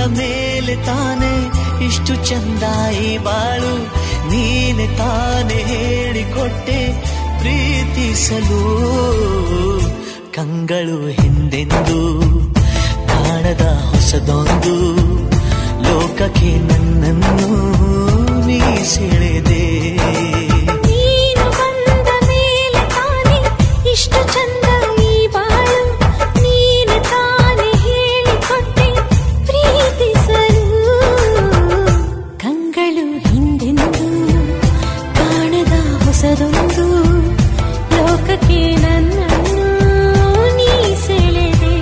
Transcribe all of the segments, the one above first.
ಮೇಲೆ ತಾನೆ ಇಷ್ಟು ಚಂದ ಈ ಬಾಳು ನೀನೆ ತಾನೆ ಹೇಳಿಕೊಟ್ಟೆ ಪ್ರೀತಿಸಲು ಕಂಗಳು ಹಿಂದೆಂದು ಕಾಣದ ಹೊಸದೊಂದು ಲೋಕಕ್ಕೆ ನನ್ನನ್ನು ನೀ ಸೆಳೆದೆ ನೀನು ಬಂದ ಮೇಲೆ ತಾನೆ ಇಷ್ಟು ಚಂದ ಈ ಬಾಳು ನೀನು ತಾನೆ ಹೇಳಿಕೊಟ್ಟೆ ಪ್ರೀತಿಸಲು ಕಂಗಳು ಹಿಂದೆಂದು ಕಾಣದ ಹೊಸದೊಂದು ಲೋಕಕ್ಕೆ ನನ್ನನ್ನು ನೀ ಸೆಳೆದೆ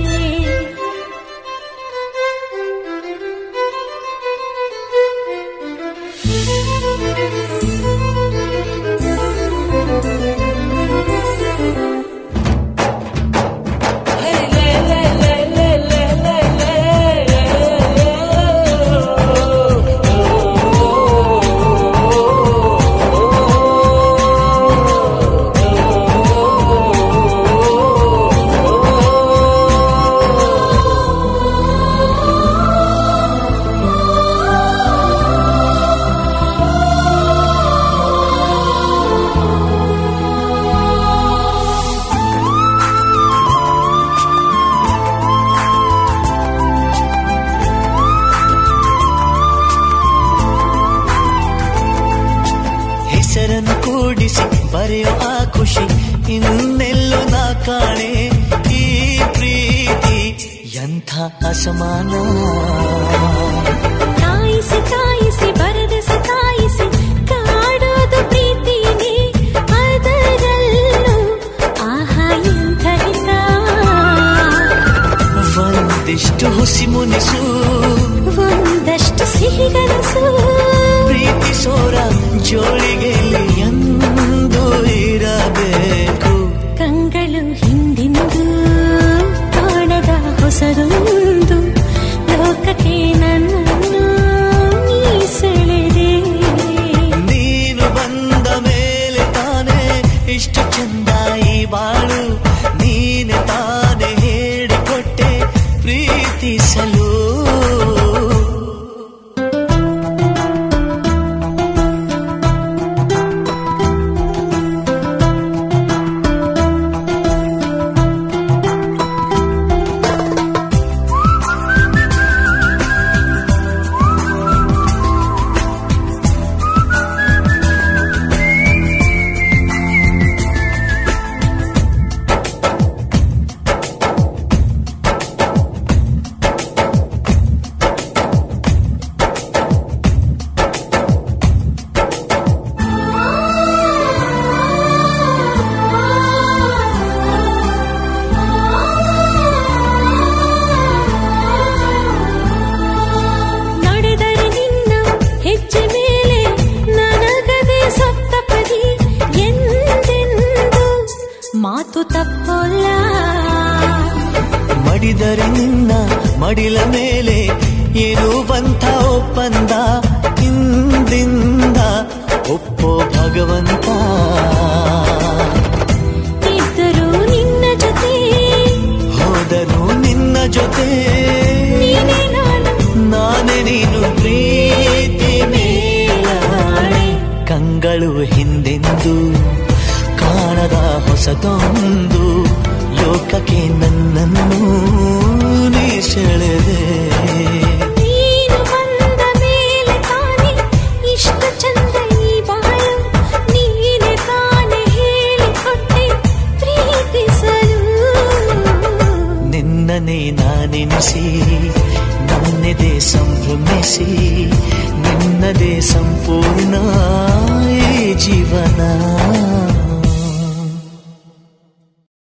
ಹೆಸರನ್ನು ಕೂಡಿಸಿ ಬರೆಯೋ ಆ ಖುಷಿ ಇನ್ನೆಲ್ಲೋ ನಾ ಕಾಣೆ ಈ ಪ್ರೀತಿ ಎಂಥ ಅಸಮಾನ ಕಾಯಿಸಿ ಕಾಯಿಸಿ ಬರದ ಸತಾಯಿಸಿ ಕಾಡೋದು ಪ್ರೀತಿನೇ ಅದರಲ್ಲೂ ಆಹಾ ಎಂಥ ಹಿತ ಒಂದಿಷ್ಟು ಹುಸಿ ಮುನಿಸು ಒಂದಷ್ಟು ಸಿಹಿಗನಸು ಪ್ರೀತಿಸೋರ ಜೋಳಿಗೆಯಲ್ಲಿ ಎಂದು ಇರಬೇಕು ಕಂಗಳು ಹಿಂದಿಂದು ಕಾಣದ ಹೊಸದೊಂದು ಲೋಕಕ್ಕೆ ನನ್ನನ್ನು ನೀ ಸೆಳೆದೆ ನೀನು ಬಂದ ಮೇಲೆ ತಾನೇ ಇಷ್ಟು ಚಂದ ಈ ಬಾಳು ನೀನೆ ತಾನೇ ಹೇಳಿಕೊಟ್ಟೆ ಪ್ರೀತಿಸಲು ನಡೆದರೆ ನಿನ್ನ ಹೆಜ್ಜೆ ಮೇಲೆ ನನಗದೆ ಸಪ್ತಪದಿ ಎಂದೆಂದು ಮಾತು ತಪ್ಪಲ್ಲ ಮಡಿದರೆ ನಿನ್ನ ಮಡಿಲ ಮೇಲೆ ಏನು ಬಂತ ಒಪ್ಪಂದ ಹಿಂದಿಂದ ಒಪ್ಪೋ ಭಗವಂತ ಇದ್ದರೂ ನಿನ್ನ ಜೊತೆ ಹೋದರು ನಿನ್ನ ಜೊತೆ ನೀನೇ ನಾನು ನಾನೇ ನೀನು ಪ್ರೀತಿ ಮೇಲಾಣೆ ಕಂಗಳು ಹಿಂದೆಂದು ಕಾಣದ ಹೊಸದೊಂದು ಲೋಕಕ್ಕೆ ನನ್ನನ್ನು ನೀ ಸೆಳೆದೆ ನೀನು ಬಂದ ಮೇಲೆ ತಾನೆ ಇಷ್ಟು ಚಂದ ಈ ಬಾಳು ನೀನೆ ತಾನೆ ಹೇಳಿಕೊಟ್ಟೆ ಪ್ರೀತಿಸಲು ನಿನ್ನನೆ ನಾನೆನಿಸಿ ನನ್ನೆದೆ ಸಂಭ್ರಮಿಸಿ ನಿನ್ನದೇ ಸಂಪೂರ್ಣ ಈ ಜೀವನ